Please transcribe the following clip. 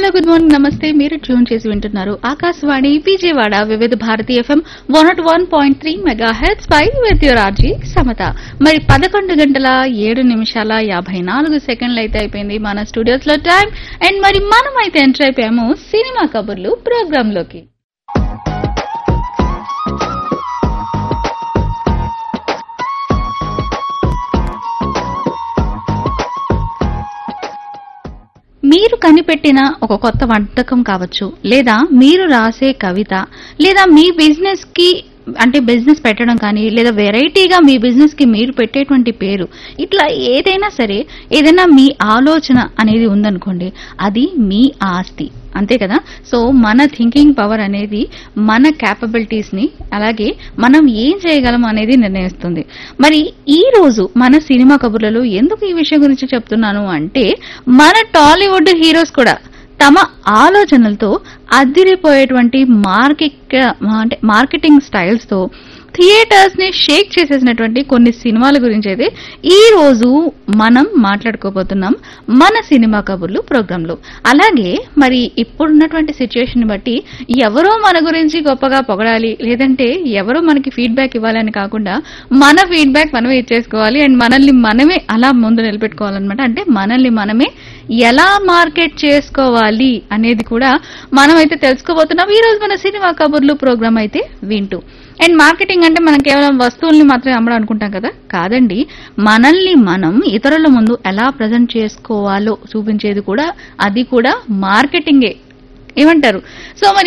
good morning నమస్తే మీరు tune చేసి వింటున్నారు Akashvani Vijayawada Vividh Bharati FM one nought one point three mega hits పై విత్ యువర్ ఆర్జీ సమత మరి పదకొండు గంటల ఏడు నిమిషాల యాభై నాలుగు సెకండ్లు అయితే అయిపోయింది మన స్టూడియోస్ లో టైం అండ్ మరి మనం అయితే ఎంటర్ అయిపోయాము సినిమా కబుర్లు ప్రోగ్రామ్ లోకి మీరు కనిపెట్టిన ఒక కొత్త వంటకం కావచ్చు లేదా మీరు రాసే కవిత లేదా మీ బిజినెస్ కి అంటే బిజినెస్ పెట్టడం కానీ లేదా వెరైటీగా మీ బిజినెస్ కి మీరు పెట్టేటువంటి పేరు ఇట్లా ఏదైనా సరే ఏదైనా మీ ఆలోచన అనేది ఉందనుకోండి అది మీ ఆస్తి అంతే కదా సో మన థింకింగ్ పవర్ అనేది మన క్యాపబిలిటీస్ ని అలాగే మనం ఏం చేయగలం అనేది నిర్ణయిస్తుంది మరి ఈ రోజు మన సినిమా కబుర్లలో ఎందుకు ఈ విషయం గురించి చెప్తున్నాను అంటే మన టాలీవుడ్ హీరోస్ కూడా తమ ఆలోచనలతో అద్దిరిపోయేటువంటి మార్కెట్ అంటే మార్కెటింగ్ స్టైల్స్ తో థియేటర్స్ ని షేక్ చేసేసినటువంటి కొన్ని సినిమాల గురించి అయితే ఈ రోజు మనం మాట్లాడుకోబోతున్నాం మన సినిమా కబుర్లు ప్రోగ్రామ్ లో అలాగే మరి ఇప్పుడున్నటువంటి సిచ్యుయేషన్ బట్టి ఎవరో మన గురించి గొప్పగా పొగడాలి లేదంటే ఎవరో మనకి ఫీడ్బ్యాక్ ఇవ్వాలని కాకుండా మన ఫీడ్బ్యాక్ మనమే ఇచ్చేసుకోవాలి అండ్ మనల్ని మనమే అలా ముందు నిలబెట్టుకోవాలన్నమాట అంటే మనల్ని మనమే ఎలా మార్కెట్ చేసుకోవాలి అనేది కూడా మనం అయితే తెలుసుకోబోతున్నాం ఈ రోజు మన సినిమా కబుర్లు ప్రోగ్రామ్ అయితే వింటూ అండ్ మార్కెటింగ్ అంటే మనం కేవలం వస్తువుల్ని మాత్రమే అమ్మడం అనుకుంటాం కదా కాదండి మనల్ని మనం ఇతరుల ముందు ఎలా ప్రజెంట్ చేసుకోవాలో చూపించేది కూడా అది కూడా మార్కెటింగే ఏమంటారు సో మరి